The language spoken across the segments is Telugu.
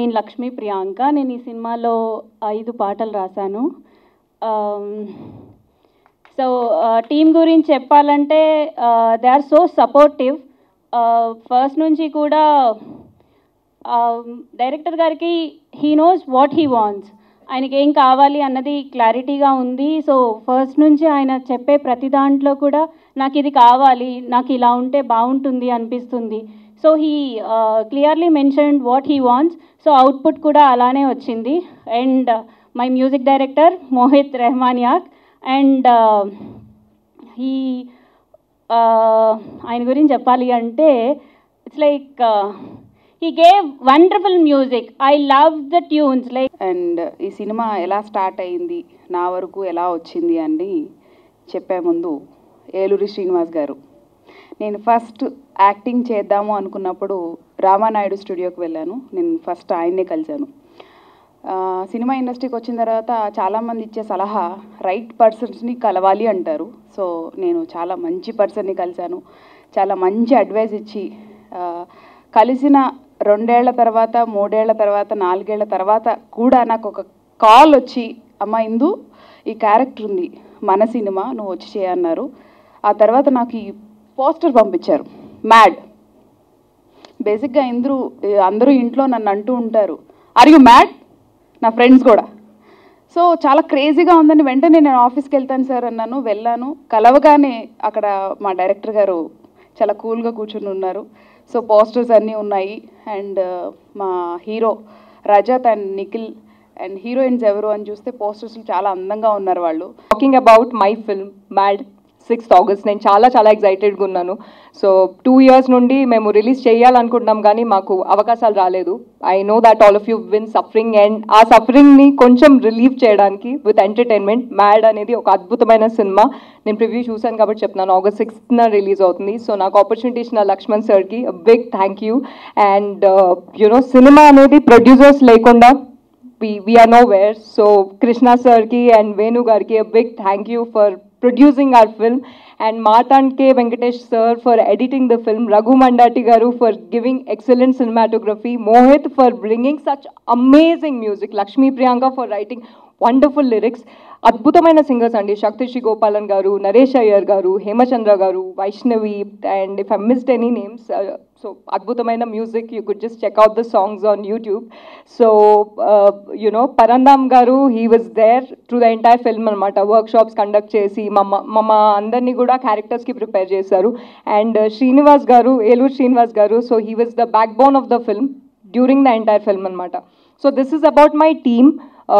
నేను లక్ష్మీ ప్రియాంక నేను ఈ సినిమాలో ఐదు పాటలు రాశాను సో టీం గురించి చెప్పాలంటే they are so supportive first నుంచి కూడా డైరెక్టర్ గారికి he knows what he wants ఆయనకి ఏం కావాలి అన్నది క్లారిటీగా ఉంది సో ఫస్ట్ నుంచి ఆయన చెప్పే ప్రతి దాంట్లో కూడా నాకు ఇది కావాలి నాకు ఇలా ఉంటే బాగుంటుంది అనిపిస్తుంది so he clearly mention what he wants so output కూడా అలానే వచ్చింది and my music director Mohit Rehmaniac and ఈ ఆయన గురించి చెప్పాలి అంటే it's like he gave wonderful music I love the tunes like and ఈ సినిమా ఎలా స్టార్ట్ అయింది నా వరకు ఎలా వచ్చింది అని చెప్పే ముందు ఏలూరి శ్రీనివాస్ గారు నేను ఫస్ట్ యాక్టింగ్ చేద్దాము అనుకున్నప్పుడు రామానాయుడు స్టూడియోకి వెళ్ళాను నేను ఫస్ట్ ఆయన్నే కలిశాను ఆ, సినిమా ఇండస్ట్రీకి వచ్చిన తర్వాత చాలామంది ఇచ్చే సలహా రైట్ పర్సన్స్ని కలవాలి అంటారు సో నేను చాలా మంచి పర్సన్ని కలిశాను చాలా మంచి అడ్వైస్ ఇచ్చి ఆ, కలిసిన రెండేళ్ల తర్వాత మూడేళ్ల తర్వాత నాలుగేళ్ల తర్వాత కూడా నాకు ఒక కాల్ వచ్చి అమ్మ ఇందు ఈ క్యారెక్టర్ ఉంది మన సినిమా నువ్వు వచ్చి చేయన్నారు ఆ తర్వాత నాకు ఈ పోస్టర్ పంపించారు మ్యాడ్ బేసిక్గా ఇందరూ అందరూ ఇంట్లో నన్ను అంటూ ఉంటారు ఆర్ యు మ్యాడ్ నా ఫ్రెండ్స్ కూడా సో చాలా క్రేజీగా ఉందని వెంటనే నేను ఆఫీస్కి వెళ్తాను సార్ అన్నాను వెళ్ళాను కలవగానే అక్కడ మా డైరెక్టర్ గారు చాలా కూల్గా కూర్చుని ఉన్నారు సో పోస్టర్స్ అన్నీ ఉన్నాయి అండ్ మా hero Rajat and Nikhil and heroines ఎవరు అని చూస్తే పోస్టర్స్ చాలా అందంగా ఉన్నారు వాళ్ళు talking about my film Mad sixth August నేను చాలా చాలా ఎక్సైటెడ్గా ఉన్నాను సో టూ ఇయర్స్ నుండి మేము రిలీజ్ చేయాలనుకుంటున్నాం కానీ మాకు అవకాశాలు రాలేదు I know that all of you been suffering and ఆ సఫరింగ్ని కొంచెం రిలీవ్ చేయడానికి విత్ ఎంటర్టైన్మెంట్ మ్యాడ్ అనేది ఒక అద్భుతమైన సినిమా నేను ప్రివ్యూ చూశాను కాబట్టి చెప్తున్నాను ఆగస్ట్ సిక్స్త్న రిలీజ్ అవుతుంది సో నాకు ఆపర్చునిటీ ఇచ్చిన లక్ష్మణ్ సార్కి big thank you and you know సినిమా అనేది ప్రొడ్యూసర్స్ లేకుండా we we are nowhere. So Krishna sir ki and Venu garki a big thank you for producing our film and Martan K Venkatesh sir for editing the film, Raghu Mandati garu for giving excellent cinematography, Mohit for bringing such amazing music, Lakshmi Priyanka for writing wonderful lyrics. అద్భుతమైన సింగర్స్ అండి శక్తి శ్రీ గోపాలన్ గారు నరేష్ అయ్యర్ గారు హేమచంద్ర గారు Vaishnavi and if I missed any names so అద్భుతమైన music you could just check out the songs on YouTube so you know Parandham గారు he was there through the entire film అనమాట వర్క్ షాప్స్ కండక్ట్ చేసి మమ్మ మమ్మ అందరినీ కూడా క్యారెక్టర్స్కి ప్రిపేర్ చేశారు అండ్ శ్రీనివాస్ గారు ఏలూరు శ్రీనివాస్ గారు so he was the backbone of the film during the entire film అనమాట so this is about my team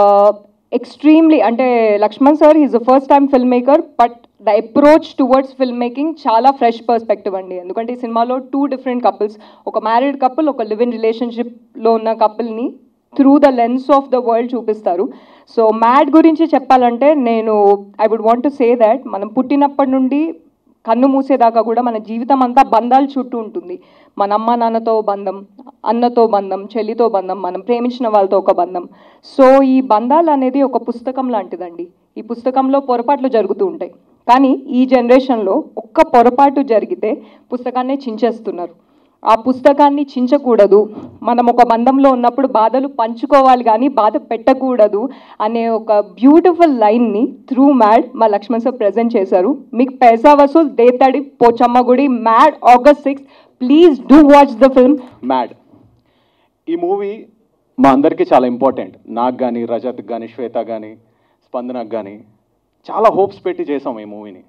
extremely అంటే Laxman sir is the first time film maker but the approach towards film making చాలా ఫ్రెష్ పర్స్పెక్టివ్ అండి ఎందుకంటే ఈ సినిమాలో టూ డిఫరెంట్ కపుల్స్ ఒక మ్యారీడ్ కపుల్ ఒక లివ్ ఇన్ రిలేషన్షిప్లో ఉన్న కపుల్ని through the lens of the world చూపిస్తారు సో మ్యాడ్ గురించి చెప్పాలంటే నేను I would want to say that మనం పుట్టినప్పటి నుండి కన్ను మూసేదాకా కూడా మన జీవితం అంతా బంధాల చుట్టూ ఉంటుంది మన అమ్మ నాన్నతో బంధం అన్నతో బంధం చెల్లితో బంధం మనం ప్రేమించిన వాళ్ళతో ఒక బంధం సో ఈ బంధాలు అనేది ఒక పుస్తకం లాంటిదండి ఈ పుస్తకంలో పొరపాట్లు జరుగుతూ ఉంటాయి కానీ ఈ జనరేషన్లో ఒక్క పొరపాటు జరిగితే పుస్తకాన్నే చించేస్తున్నారు ఆ పుస్తకాన్ని చించకూడదు మనం ఒక బంధంలో ఉన్నప్పుడు బాధలు పంచుకోవాలి కానీ బాధ పెట్టకూడదు అనే ఒక బ్యూటిఫుల్ లైన్ని త్రూ మ్యాడ్ మా లక్ష్మణ్ సార్ ప్రజెంట్ చేశారు మీకు పైసా వసూల్ దేతడి పోచమ్మ గుడి Mad August six please do watch the film Mad ఈ మూవీ మా అందరికీ చాలా ఇంపార్టెంట్ నాకు కానీ రజత్ కానీ శ్వేత కానీ స్పందనకు కానీ చాలా హోప్స్ పెట్టి చేసాం ఈ మూవీని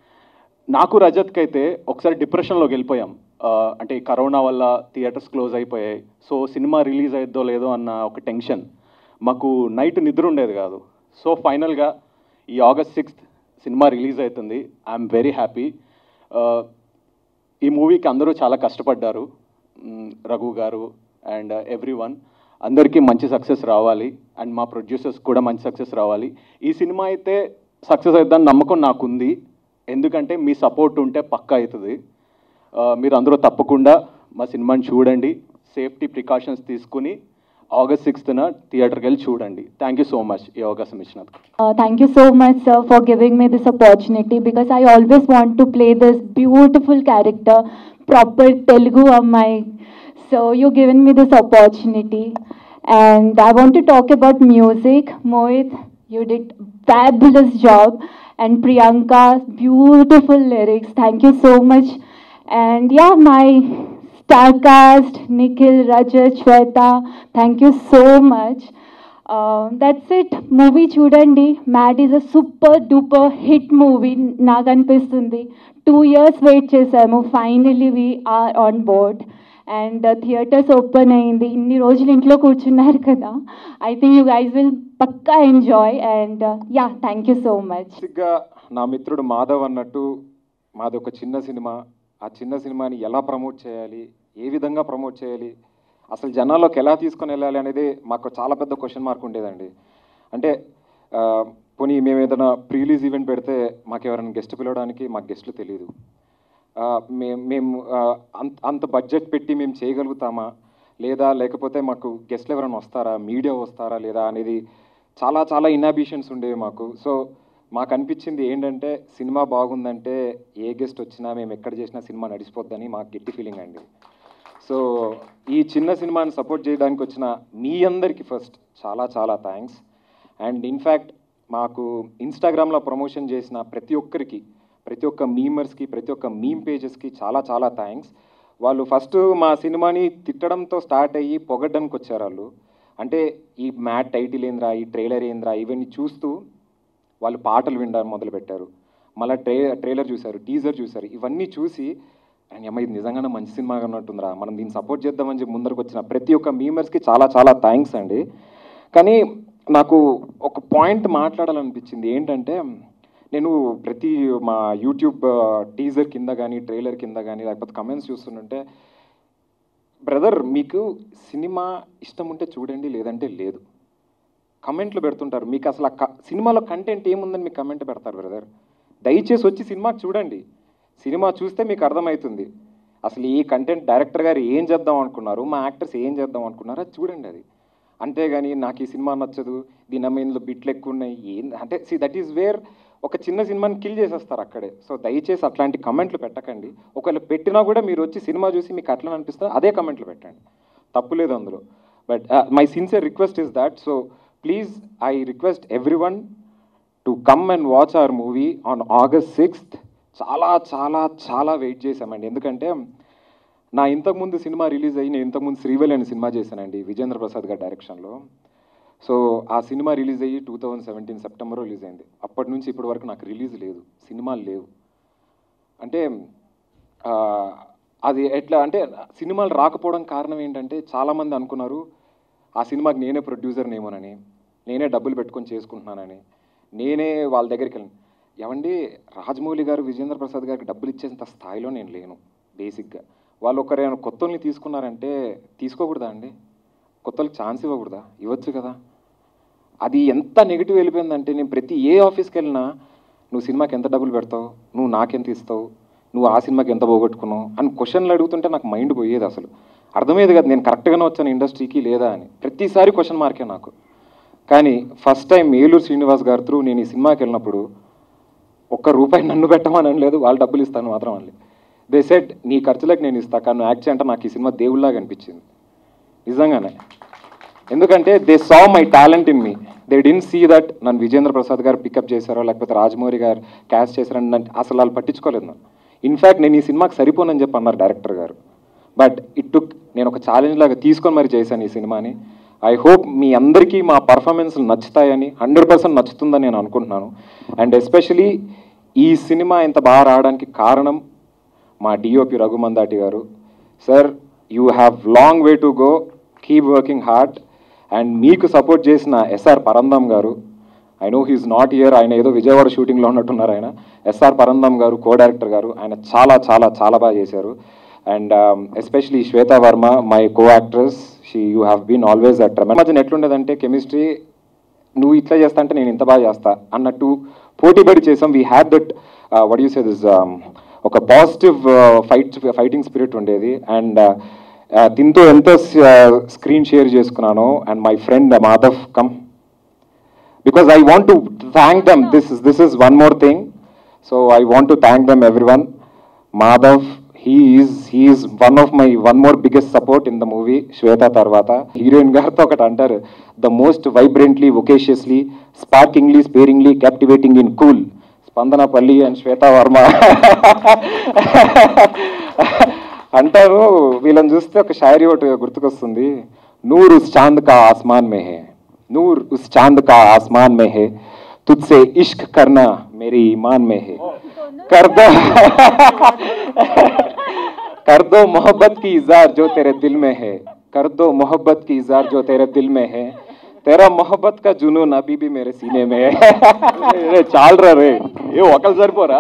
నాకు రజత్కి అయితే ఒకసారి డిప్రెషన్లోకి వెళ్ళిపోయాం ఆ, అంటే ఈ కరోనా వల్ల థియేటర్స్ క్లోజ్ అయిపోయాయి సో సినిమా రిలీజ్ అయిద్దో లేదో అన్న ఒక టెన్షన్ మాకు నైట్ నిద్ర ఉండేది కాదు సో ఫైనల్గా ఈ ఆగస్ట్ సిక్స్త్ సినిమా రిలీజ్ అవుతుంది ఐఎమ్ వెరీ హ్యాపీ ఈ మూవీకి అందరూ చాలా కష్టపడ్డారు మ్, రఘు గారు అండ్ ఎవ్రీ వన్ అందరికీ మంచి సక్సెస్ రావాలి అండ్ మా ప్రొడ్యూసర్స్ కూడా మంచి సక్సెస్ రావాలి ఈ సినిమా అయితే సక్సెస్ అవుతుందని నమ్మకం నాకుంది ఎందుకంటే మీ సపోర్ట్ ఉంటే పక్కా అవుతుంది ఆ, మీరు అందరూ తప్పకుండా మా సినిమాని చూడండి సేఫ్టీ ప్రికాషన్స్ తీసుకుని ఆగస్ట్ సిక్స్త్న థియేటర్కి వెళ్ళి చూడండి థ్యాంక్ యూ సో మచ్ ఈ అవకాశం ఇచ్చినందుకు Uh, thank you so much, sir, for giving me this opportunity because I always want to play this beautiful character, proper Telugu Ammai. So you given me this opportunity. And I want to talk about music. Mohit, you did fabulous job. And Priyanka, beautiful lyrics. Thank you so much. And yeah, my star cast, Nikhil, Rajat, Shweta, thank you so much. Uh, that's it. Movie చూడండి Mad is a super duper hit movie నాకు అనిపిస్తుంది టూ ఇయర్స్ వెయిట్ చేసాము finally we are on board and theatres open అయింది ఇన్ని రోజులు ఇంట్లో కూర్చున్నారు కదా I think you guys will పక్కా enjoy and ya thank you so much బేసిక్గా నా మిత్రుడు మాధవ్ అన్నట్టు మాది ఒక చిన్న సినిమా ఆ చిన్న సినిమాని ఎలా ప్రమోట్ చేయాలి ఏ విధంగా ప్రమోట్ చేయాలి అసలు జనాల్లోకి ఎలా తీసుకొని వెళ్ళాలి అనేది మాకు చాలా పెద్ద క్వశ్చన్ మార్క్ ఉండేదండి అంటే ఆ, పోనీ మేము ఏదైనా ప్రీలీజ్ ఈవెంట్ పెడితే మాకు ఎవరైనా గెస్ట్ పిలవడానికి మాకు గెస్ట్లు తెలియదు ఆ, మేము మేము ఆ, అంత అంత బడ్జెట్ పెట్టి మేము చేయగలుగుతామా లేదా లేకపోతే మాకు గెస్ట్లు ఎవరైనా వస్తారా మీడియా వస్తారా లేదా అనేది చాలా చాలా ఇన్హాబిషన్స్ ఉండేవి మాకు సో మాకు అనిపించింది ఏంటంటే సినిమా బాగుందంటే ఏ గెస్ట్ వచ్చినా మేము ఎక్కడ చేసినా సినిమా నడిచిపోద్దని మాకు గట్టి ఫీలింగ్ అండి సో ఈ చిన్న సినిమాని సపోర్ట్ చేయడానికి వచ్చిన మీ అందరికీ ఫస్ట్ చాలా చాలా థ్యాంక్స్ అండ్ ఇన్ఫ్యాక్ట్ మాకు ఇన్స్టాగ్రామ్లో ప్రమోషన్ చేసిన ప్రతి ఒక్కరికి ప్రతి ఒక్క మీమర్స్కి ప్రతి ఒక్క మీమ్ పేజెస్కి చాలా చాలా థ్యాంక్స్ వాళ్ళు ఫస్ట్ మా సినిమాని తిట్టడంతో స్టార్ట్ అయ్యి పొగడ్డానికి వచ్చారు వాళ్ళు అంటే ఈ మ్యాట్ టైటిల్ ఏంద్రా ఈ ట్రైలర్ ఏంద్రా ఇవన్నీ చూస్తూ వాళ్ళు పాటలు వినడం మొదలుపెట్టారు మళ్ళీ ట్రే ట్రైలర్ చూశారు టీజర్ చూశారు ఇవన్నీ చూసి అండ్ అమ్మ ఇది నిజంగానే మంచి సినిమా ఉన్నట్టుందిరా మనం దీన్ని సపోర్ట్ చేద్దామని చెప్పి ముందరకు వచ్చిన ప్రతి ఒక్క మీమర్స్కి చాలా చాలా థ్యాంక్స్ అండి కానీ నాకు ఒక పాయింట్ మాట్లాడాలనిపించింది ఏంటంటే నేను ప్రతి మా యూట్యూబ్ టీజర్ కింద కానీ ట్రైలర్ కింద కానీ లేకపోతే కమెంట్స్ చూస్తుంటే బ్రదర్ మీకు సినిమా ఇష్టం ఉంటే చూడండి లేదంటే లేదు కమెంట్లు పెడుతుంటారు మీకు అసలు ఆ క- సినిమాలో కంటెంట్ ఏముందని మీకు కమెంట్ పెడతారు బ్రదర్ దయచేసి వచ్చి సినిమా చూడండి సినిమా చూస్తే మీకు అర్థమవుతుంది అసలు ఈ కంటెంట్ డైరెక్టర్ గారు ఏం చేద్దాం అనుకున్నారు మా యాక్టర్స్ ఏం చేద్దాం అనుకున్నారో అది చూడండి అది అంతేగాని నాకు ఈ సినిమా నచ్చదు దీని అమ్మ ఇందులో బిట్లు ఎక్కువ ఉన్నాయి ఏం అంటే సి దట్ ఈస్ వేర్ ఒక చిన్న సినిమాని కిల్ చేసేస్తారు అక్కడే సో దయచేసి అట్లాంటి కమెంట్లు పెట్టకండి ఒకవేళ పెట్టినా కూడా మీరు వచ్చి సినిమా చూసి మీకు అట్లా అనిపిస్తే అదే కమెంట్లు పెట్టండి తప్పు లేదు అందులో but my sincere request is that so please I request everyone to come and watch our movie on August sixth చాలా చాలా చాలా వెయిట్ చేశామండి ఎందుకంటే నా ఇంతకుముందు సినిమా రిలీజ్ అయ్యి నేను ఇంతకుముందు శ్రీవెల్ అనే సినిమా చేశానండి విజేంద్ర ప్రసాద్ గారి డైరెక్షన్లో సో ఆ సినిమా రిలీజ్ అయ్యి two thousand seventeen September release అయింది అప్పటి నుంచి ఇప్పటి వరకు నాకు రిలీజ్ లేదు సినిమాలు లేవు అంటే ఆ, అది ఎట్లా అంటే సినిమాలు రాకపోవడం కారణం ఏంటంటే చాలామంది అనుకున్నారు ఆ సినిమాకి నేనే ప్రొడ్యూసర్నేమోనని నేనే డబ్బులు పెట్టుకొని చేసుకుంటున్నానని నేనే వాళ్ళ దగ్గరికి వెళ్ళను ఏమండి రాజమౌళి గారు విజేంద్ర ప్రసాద్ గారికి డబ్బులు ఇచ్చేంత స్థాయిలో నేను లేను బేసిక్గా వాళ్ళు ఒకరైనా కొత్తల్ని తీసుకున్నారంటే తీసుకోకూడదా అండి కొత్తలకు ఛాన్స్ ఇవ్వకూడదా ఇవ్వచ్చు కదా అది ఎంత నెగిటివ్ వెళ్ళిపోయిందంటే నేను ప్రతి ఏ ఆఫీస్కి వెళ్ళినా నువ్వు సినిమాకి ఎంత డబ్బులు పెడతావు నువ్వు నాకెంత ఇస్తావు నువ్వు ఆ సినిమాకి ఎంత పోగొట్టుకున్నావు అని క్వశ్చన్లు అడుగుతుంటే నాకు మైండ్ పోయేది అసలు అర్థమయ్యేది కదా నేను కరెక్ట్గానే వచ్చాను ఇండస్ట్రీకి లేదా అని ప్రతిసారి క్వశ్చన్ మార్కే నాకు కానీ ఫస్ట్ టైం ఏలూరు శ్రీనివాస్ గారి త్రూ నేను ఈ సినిమాకి వెళ్ళినప్పుడు ఒక్క రూపాయి నన్ను పెట్టమని అనలేదు వాళ్ళు డబ్బులు ఇస్తాను మాత్రం అనలేదు దే సెట్ నీ ఖర్చులకు నేను ఇస్తా కానీ నువ్వు యాక్ట్ అంటే నాకు ఈ సినిమా దేవుళ్ళలాగా అనిపించింది నిజంగానే ఎందుకంటే they saw my talent in me they didn't see that Vijayendra Prasad గారు పికప్ చేశారో లేకపోతే రాజమౌళి గారు క్యాస్ట్ చేశారని నన్ను అసలు వాళ్ళు పట్టించుకోలేదు నన్ను ఇన్ఫ్యాక్ట్ నేను ఈ సినిమాకి సరిపోనని చెప్పి అన్నారు డైరెక్టర్ గారు బట్ ఇట్ టుక్ నేను ఒక ఛాలెంజ్ లాగా తీసుకొని మరి చేశాను ఈ సినిమాని ఐ హోప్ మీ అందరికీ మా పర్ఫార్మెన్స్ నచ్చుతాయని హండ్రెడ్ పర్సెంట్ నచ్చుతుందని నేను అనుకుంటున్నాను అండ్ ఎస్పెషలీ ఈ సినిమా ఇంత బాగా రావడానికి కారణం మా డిఓపి రఘుమందాటి గారు sir you have long way to go keep working hard and మీకు సపోర్ట్ చేసిన ఎస్ఆర్ పరందం గారు I know he's not here ఆయన ఏదో విజయవాడ షూటింగ్లో ఉన్నట్టున్నారు ఆయన ఎస్ఆర్ పరందం గారు కో డైరెక్టర్ గారు ఆయన చాలా చాలా చాలా బాగా చేశారు and especially Shweta Varma my co actress she you have been always at మధ్యన ఎట్లుండేదంటే కెమిస్ట్రీ నువ్వు ఇట్లా చేస్తా అంటే నేను ఇంత బాగా చేస్తా అన్నట్టు పోటీపడి చేసాం we had that what you say this ఒక పాజిటివ్ ఫైట్ ఫైటింగ్ స్పిరిట్ ఉండేది అండ్ దీంతో ఎంత స్క్రీన్ షేర్ చేసుకున్నాను and my friend Madhav come because I want to thank them. This is this is one more thing. So I want to thank them, everyone. Madhav, he is he's one of my one more biggest support in the movie Shweta తర్వాత హీరోయిన్ గారితో ఒకటి అంటారు the most vibrantly audaciously sparkingly sparingly captivating in cool Spandana Palli and శ్వేత వర్మ అంటారు వీళ్ళని చూస్తే ఒక షాయరీ ఒకటి గుర్తుకొస్తుంది నూర్ ఉస్ చాంద్ కా ఆస్మాన్ మే హే నూర్ ఉస్ చాంద్ కా ఆస్మాన్ మే హే తుజ్సే ఇష్క్ కర్నా మేరీ ఈమాన్ మే హే कर दो कर दो मोहब्बत की इजार जो तेरे दिल में है कर दो मोहब्बत की इजार जो तेरे दिल में है तेरा मोहब्बत का जुनून अभी भी मेरे सीने में है రే చాలరా రే ఏ ఒకరు సరిపోరా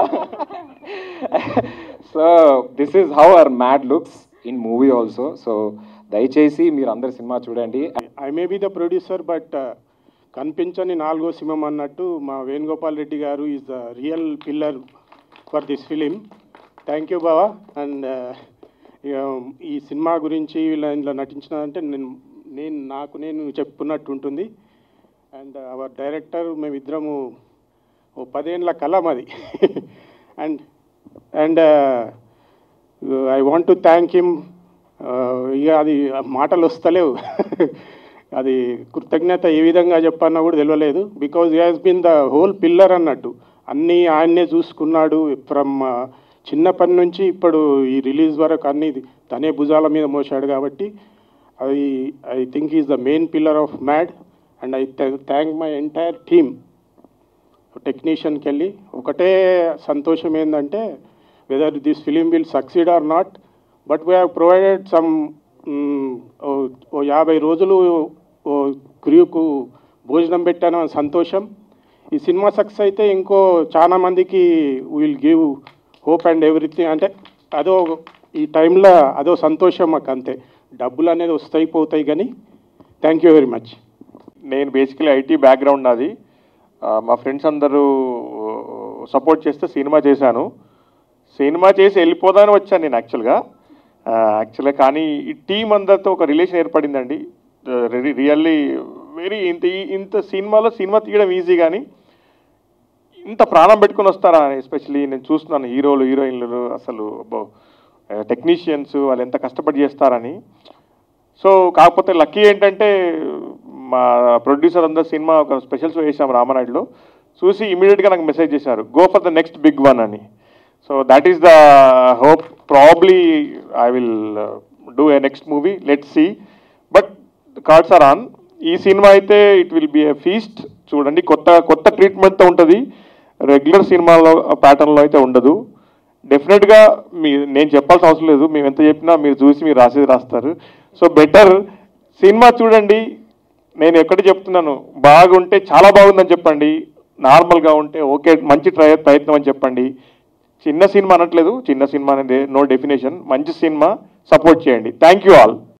so this is how our Mad looks in movie also so దయచేసి మీరు అందరు సినిమా చూడండి I may be the producer but కనిపించని నాలుగో సింహం అన్నట్టు మా వేణుగోపాల్ రెడ్డి గారు is the real pillar for this film thank you బావా అండ్ ఈ సినిమా గురించి వీళ్ళ ఇందులో నటించినారంటే నేను నేను నాకు నేను చెప్పుకున్నట్టు ఉంటుంది అండ్ అవర్ డైరెక్టర్ మేమిద్దరము ఓ పదేళ్ళ కళ మాది and and I want to thank him ఇక అది మాటలు వస్తలేవు అది కృతజ్ఞత ఏ విధంగా చెప్పన్నా కూడా తెలియలేదు because he has been the whole pillar అన్నట్టు అన్నీ ఆయన్నే చూసుకున్నాడు ఫ్రమ్ చిన్నప్పటి నుంచి ఇప్పుడు ఈ రిలీజ్ వరకు అన్ని తనే భుజాల మీద మోసాడు కాబట్టి I I think is the main pillar of Mad and I thank my entire team టెక్నీషియన్కి వెళ్ళి ఒకటే సంతోషం ఏంటంటే whether this film will succeed or not but we have provided some ఓ యాభై రోజులు ఓ క్రూకు భోజనం పెట్టాను అని సంతోషం ఈ సినిమా సక్సెస్ అయితే ఇంకో చాలా మందికి will give hope and everything అంటే అదో ఈ టైంలో అదో సంతోషం మాకు అంతే డబ్బులు అనేది వస్తాయి పోతాయి కానీ థ్యాంక్ యూ వెరీ మచ్ నేను బేసికలీ ఐటీ బ్యాక్గ్రౌండ్ నాది ఆ, మా ఫ్రెండ్స్ అందరూ సపోర్ట్ చేస్తే సినిమా చేశాను సినిమా చేసి వెళ్ళిపోదాని వచ్చాను నేను యాక్చువల్గా యాక్చువల్గా కానీ ఈ టీం అందరితో ఒక రిలేషన్ ఏర్పడిందండి రియల్లీ వెరీ ఇంత ఈ- ఇంత సినిమాలో సినిమా తీయడం ఈజీ కానీ ఇంత ప్రాణం పెట్టుకొని వస్తారా ఎస్పెషలీ నేను చూస్తున్నాను హీరోలు హీరోయిన్లు అసలు టెక్నీషియన్స్ వాళ్ళు ఎంత కష్టపడి చేస్తారని సో కాకపోతే లక్కీ ఏంటంటే మా ప్రొడ్యూసర్ అందరు సినిమా ఒక స్పెషల్ షో వేసాం రామనాయుడులో చూసి ఇమీడియట్గా నాకు మెసేజ్ చేశారు go for the next big one అని so that is the hope probably I will do a next movie let see but cards are on ఈ సినిమా అయితే it will be a feast చూడండి కొత్త కొత్త ట్రీట్మెంట్తో ఉంటుంది రెగ్యులర్ సినిమాలో ప్యాటర్న్లో అయితే ఉండదు డెఫినెట్గా మీ నేను చెప్పాల్సిన అవసరం లేదు మేము ఎంత చెప్పినా మీరు చూసి మీరు రాసేది రాస్తారు సో బెటర్ సినిమా చూడండి నేను ఎక్కడ చెప్తున్నాను బాగుంటే చాలా బాగుందని చెప్పండి నార్మల్గా ఉంటే ఓకే మంచి ట్రై ప్రయత్నం అని చెప్పండి చిన్న సినిమా అనట్లేదు చిన్న సినిమా అనేది నో డెఫినేషన్ మంచి సినిమా సపోర్ట్ చేయండి థ్యాంక్ యూ ఆల్